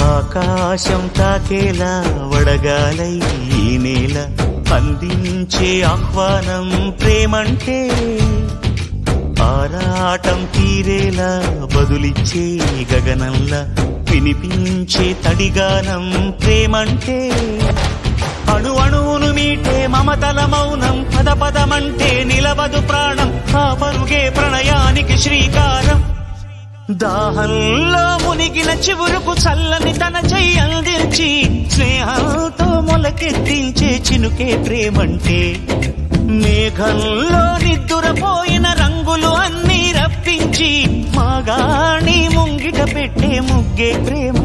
ఆకాశం తాకేలా వడగాలై ఈ నేల అందించే ఆహ్వానం ప్రేమంటే ఆరాటం తీరేలా బదులిచ్చే గగనంలా వినిపించే తడిగానం ప్రేమంటే అణు అణువును మీటే మమతల మౌనం పద పదమంటే నిలవదు ప్రాణం ఆ పరుగే ప్రణయానికి శ్రీకారం దాహంలో మునిగిన చివురుకు చల్లని తన చెయ్యి అందించి స్నేహంతో మొలకెత్తించే చినుకే ప్రేమంటే మేఘంలో నిద్దురపోయిన రంగులు అన్నీ రప్పించి మాగాణి ముంగిట పెట్టే ముగ్గే ప్రేమ